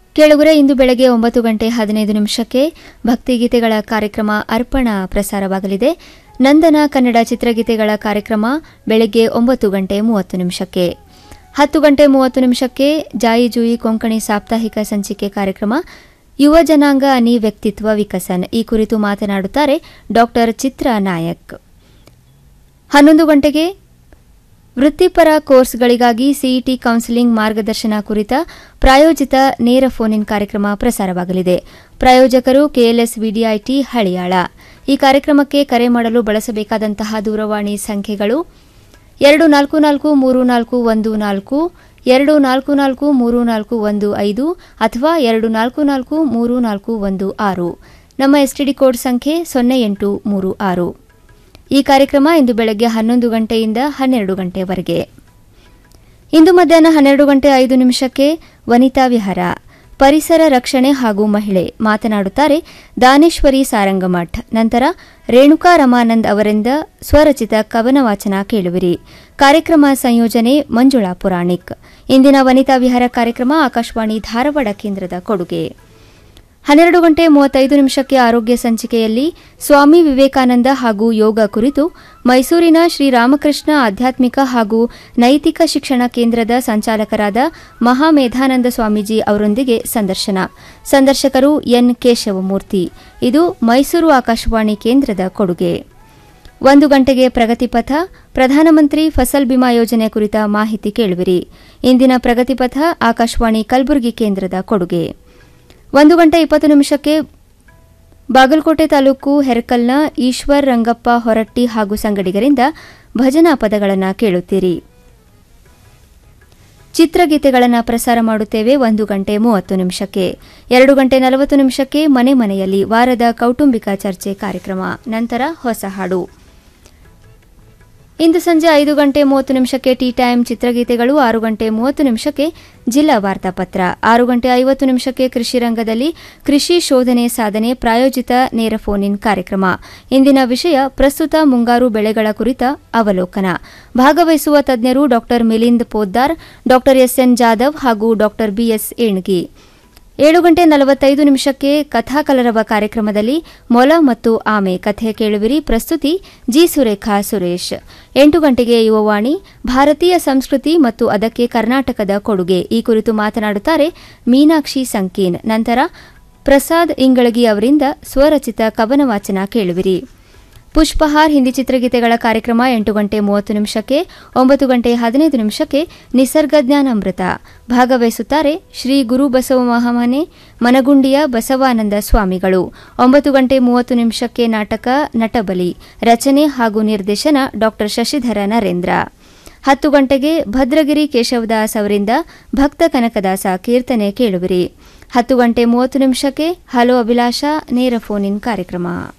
ಕೇಳುಗರೆ ಇಂದು ಬೆಳಗ್ಗೆ ಒಂಬತ್ತು ಗಂಟೆ ಹದಿನೈದು ನಿಮಿಷಕ್ಕೆ ಭಕ್ತಿಗೀತೆಗಳ ಕಾರ್ಯಕ್ರಮ ಅರ್ಪಣಾ ಪ್ರಸಾರವಾಗಲಿದೆ ನಂದನ ಕನ್ನಡ ಚಿತ್ರಗೀತೆಗಳ ಕಾರ್ಯಕ್ರಮ ಬೆಳಗ್ಗೆ ಒಂಬತ್ತು ಗಂಟೆ ಮೂವತ್ತು ನಿಮಿಷಕ್ಕೆ ಹತ್ತು ಗಂಟೆ ಮೂವತ್ತು ನಿಮಿಷಕ್ಕೆ ಜಾಯಿ ಜೂಯಿ ಕೊಂಕಣಿ ಸಾಪ್ತಾಹಿಕ ಸಂಚಿಕೆ ಕಾರ್ಯಕ್ರಮ ಯುವ ಜನಾಂಗ ಅನಿ ವ್ಯಕ್ತಿತ್ವ ವಿಕಸನ್ ಈ ಕುರಿತು ಮಾತನಾಡುತ್ತಾರೆ ಡಾಕ್ಟರ್ ಚಿತ್ರಾ ನಾಯಕ್ ಹನ್ನೊಂದು ಗಂಟೆಗೆ ವೃತ್ತಿಪರ ಕೋರ್ಸ್ಗಳಿಗಾಗಿ ಸಿಇಟಿ ಕೌನ್ಸಿಲಿಂಗ್ ಮಾರ್ಗದರ್ಶನ ಕುರಿತ ಪ್ರಾಯೋಜಿತ ನೇರ ಫೋನ್ ಇನ್ ಕಾರ್ಯಕ್ರಮ ಪ್ರಸಾರವಾಗಲಿದೆ ಪ್ರಾಯೋಜಕರು ಕೆಎಲ್ಎಸ್ ವಿಡಿಐಟಿ ಹಳಿಯಾಳ ಈ ಕಾರ್ಯಕ್ರಮಕ್ಕೆ ಕರೆ ಮಾಡಲು ಬಳಸಬೇಕಾದಂತಹ ದೂರವಾಣಿ ಸಂಖ್ಯೆಗಳು ಎರಡು ನಾಲ್ಕು ನಾಲ್ಕು ಮೂರು ನಾಲ್ಕು ಒಂದು ನಾಲ್ಕು ಎರಡು ನಾಲ್ಕು ನಾಲ್ಕು ಮೂರು ನಾಲ್ಕು ಒಂದು ಐದು ಅಥವಾ ಎರಡು ನಾಲ್ಕು ನಾಲ್ಕು ಮೂರು ನಾಲ್ಕು ಒಂದು ಆರು ನಮ್ಮ ಎಸ್ಟಿಡಿ ಕೋಡ್ ಸಂಖ್ಯೆ ಸೊನ್ನೆ ಎಂಟು ಮೂರು ಆರು ಈ ಕಾರ್ಯಕ್ರಮ ಇಂದು ಬೆಳಗ್ಗೆ ಹನ್ನೊಂದು ಗಂಟೆಯಿಂದ ಹನ್ನೆರಡು ಗಂಟೆವರೆಗೆ ಇಂದು ಮಧ್ಯಾಹ್ನ ಹನ್ನೆರಡು ಗಂಟೆ ಐದು ನಿಮಿಷಕ್ಕೆ ವನಿತಾ ವಿಹಾರ ಪರಿಸರ ರಕ್ಷಣೆ ಹಾಗೂ ಮಹಿಳೆ ಮಾತನಾಡುತ್ತಾರೆ ದಾನೇಶ್ವರಿ ಸಾರಂಗಮಠ್ ನಂತರ ರೇಣುಕಾ ರಮಾನಂದ್ ಅವರಿಂದ ಸ್ವರಚಿತ ಕವನ ವಾಚನ ಕೇಳುವಿರಿ ಕಾರ್ಯಕ್ರಮ ಸಂಯೋಜನೆ ಮಂಜುಳಾ ಪುರಾಣಿಕ್ ಇಂದಿನ ವನಿತಾ ವಿಹಾರ ಕಾರ್ಯಕ್ರಮ ಆಕಾಶವಾಣಿ ಧಾರವಾಡ ಕೇಂದ್ರದ ಕೊಡುಗೆ ಹನ್ನೆರಡು ಗಂಟೆ ಮೂವತ್ತೈದು ನಿಮಿಷಕ್ಕೆ ಆರೋಗ್ಯ ಸಂಚಿಕೆಯಲ್ಲಿ ಸ್ವಾಮಿ ವಿವೇಕಾನಂದ ಹಾಗೂ ಯೋಗ ಕುರಿತು ಮೈಸೂರಿನ ಶ್ರೀರಾಮಕೃಷ್ಣ ಆಧ್ಯಾತ್ಮಿಕ ಹಾಗೂ ನೈತಿಕ ಶಿಕ್ಷಣ ಕೇಂದ್ರದ ಸಂಚಾಲಕರಾದ ಮಹಾಮೇಧಾನಂದ ಸ್ವಾಮೀಜಿ ಅವರೊಂದಿಗೆ ಸಂದರ್ಶನ ಸಂದರ್ಶಕರು ಎನ್ ಕೇಶವಮೂರ್ತಿ ಇದು ಮೈಸೂರು ಆಕಾಶವಾಣಿ ಕೇಂದ್ರದ ಕೊಡುಗೆ ಒಂದು ಗಂಟೆಗೆ ಪ್ರಗತಿಪಥ ಪ್ರಧಾನಮಂತ್ರಿ ಫಸಲ್ ಬಿಮಾ ಯೋಜನೆ ಕುರಿತ ಮಾಹಿತಿ ಕೇಳುವಿರಿ ಇಂದಿನ ಪ್ರಗತಿಪಥ ಆಕಾಶವಾಣಿ ಕಲಬುರಗಿ ಕೇಂದ್ರದ ಕೊಡುಗೆ ಒಂದು ಗಂಟೆ ಇಪ್ಪತ್ತು ನಿಮಿಷಕ್ಕೆ ಬಾಗಲಕೋಟೆ ತಾಲೂಕು ಹೆರ್ಕಲ್ನ ಈಶ್ವರ್ ರಂಗಪ್ಪ ಹೊರಟ್ಟಿ ಹಾಗೂ ಸಂಗಡಿಗರಿಂದ ಭಜನಾ ಪದಗಳನ್ನು ಕೇಳುತ್ತೀರಿ ಚಿತ್ರಗೀತೆಗಳನ್ನು ಪ್ರಸಾರ ಮಾಡುತ್ತೇವೆ ಒಂದು ಗಂಟೆ ಮೂವತ್ತು ನಿಮಿಷಕ್ಕೆ ಎರಡು ಗಂಟೆ ನಲವತ್ತು ನಿಮಿಷಕ್ಕೆ ಮನೆ ಮನೆಯಲ್ಲಿ ವಾರದ ಕೌಟುಂಬಿಕ ಚರ್ಚೆ ಕಾರ್ಯಕ್ರಮ ನಂತರ ಹೊಸ ಹಾಡು ಇಂದು ಸಂಜೆ ಐದು ಗಂಟೆ ಮೂವತ್ತು ನಿಮಿಷಕ್ಕೆ ಟೀ ಟೈಮ್ ಚಿತ್ರಗೀತೆಗಳು ಆರು ಗಂಟೆ ಮೂವತ್ತು ನಿಮಿಷಕ್ಕೆ ಜಿಲ್ಲಾ ವಾರ್ತಾಪತ್ರ ಆರು ಗಂಟೆ ಐವತ್ತು ನಿಮಿಷಕ್ಕೆ ಕೃಷಿ ರಂಗದಲ್ಲಿ ಕೃಷಿ ಶೋಧನೆ ಸಾಧನೆ ಪ್ರಾಯೋಜಿತ ನೇರ ಫೋನ್ ಇನ್ ಕಾರ್ಯಕ್ರಮ ಇಂದಿನ ವಿಷಯ ಪ್ರಸ್ತುತ ಮುಂಗಾರು ಬೆಳೆಗಳ ಕುರಿತ ಅವಲೋಕನ ಭಾಗವಹಿಸುವ ತಜ್ಞರು ಡಾ ಮಿಲಿಂದ್ ಪೋದ್ದಾರ್ ಡಾ ಎಸ್ಎನ್ ಜಾಧವ್ ಹಾಗೂ ಡಾ ಬಿಎಸ್ ಏಣ್ಗಿ ಏಳು ಗಂಟೆ ನಲವತ್ತೈದು ನಿಮಿಷಕ್ಕೆ ಕಥಾಕಲರವ ಕಾರ್ಯಕ್ರಮದಲ್ಲಿ ಮೊಲ ಮತ್ತು ಆಮೆ ಕಥೆ ಕೇಳುವಿರಿ ಪ್ರಸ್ತುತಿ ಜಿ ಸುರೇಖಾ ಸುರೇಶ್ ಎಂಟು ಗಂಟೆಗೆ ಯುವವಾಣಿ ಭಾರತೀಯ ಸಂಸ್ಕೃತಿ ಮತ್ತು ಅದಕ್ಕೆ ಕರ್ನಾಟಕದ ಕೊಡುಗೆ ಈ ಕುರಿತು ಮಾತನಾಡುತ್ತಾರೆ ಮೀನಾಕ್ಷಿ ಸಂಕೀನ್ ನಂತರ ಪ್ರಸಾದ್ ಇಂಗಳಗಿ ಅವರಿಂದ ಸ್ವರಚಿತ ಕವನ ವಾಚನ ಕೇಳುವಿರಿ ಪುಷ್ಪಹಾರ್ ಹಿಂದಿ ಚಿತ್ರಗೀತೆಗಳ ಕಾರ್ಯಕ್ರಮ ಎಂಟು ಗಂಟೆ ಮೂವತ್ತು ನಿಮಿಷಕ್ಕೆ ಒಂಬತ್ತು ಗಂಟೆ ಹದಿನೈದು ನಿಮಿಷಕ್ಕೆ ನಿಸರ್ಗ ಜ್ಞಾನಾಮೃತ ಭಾಗವಹಿಸುತ್ತಾರೆ ಶ್ರೀ ಗುರು ಬಸವ ಮಹಾಮನೆ ಮನಗುಂಡಿಯ ಬಸವಾನಂದ ಸ್ವಾಮಿಗಳು ಒಂಬತ್ತು ಗಂಟೆ ಮೂವತ್ತು ನಿಮಿಷಕ್ಕೆ ನಾಟಕ ನಟಬಲಿ ರಚನೆ ಹಾಗೂ ನಿರ್ದೇಶನ ಡಾ ಶಶಿಧರ ನರೇಂದ್ರ ಹತ್ತು ಗಂಟೆಗೆ ಭದ್ರಗಿರಿ ಕೇಶವದಾಸ್ ಅವರಿಂದ ಭಕ್ತ ಕನಕದಾಸ ಕೀರ್ತನೆ ಕೇಳುವಿರಿ ಹತ್ತು ಗಂಟೆ ಮೂವತ್ತು ನಿಮಿಷಕ್ಕೆ ಹಲೋ ಅಭಿಲಾಷ ನೇರ ಫೋನ್ ಇನ್ ಕಾರ್ಯಕ್ರಮ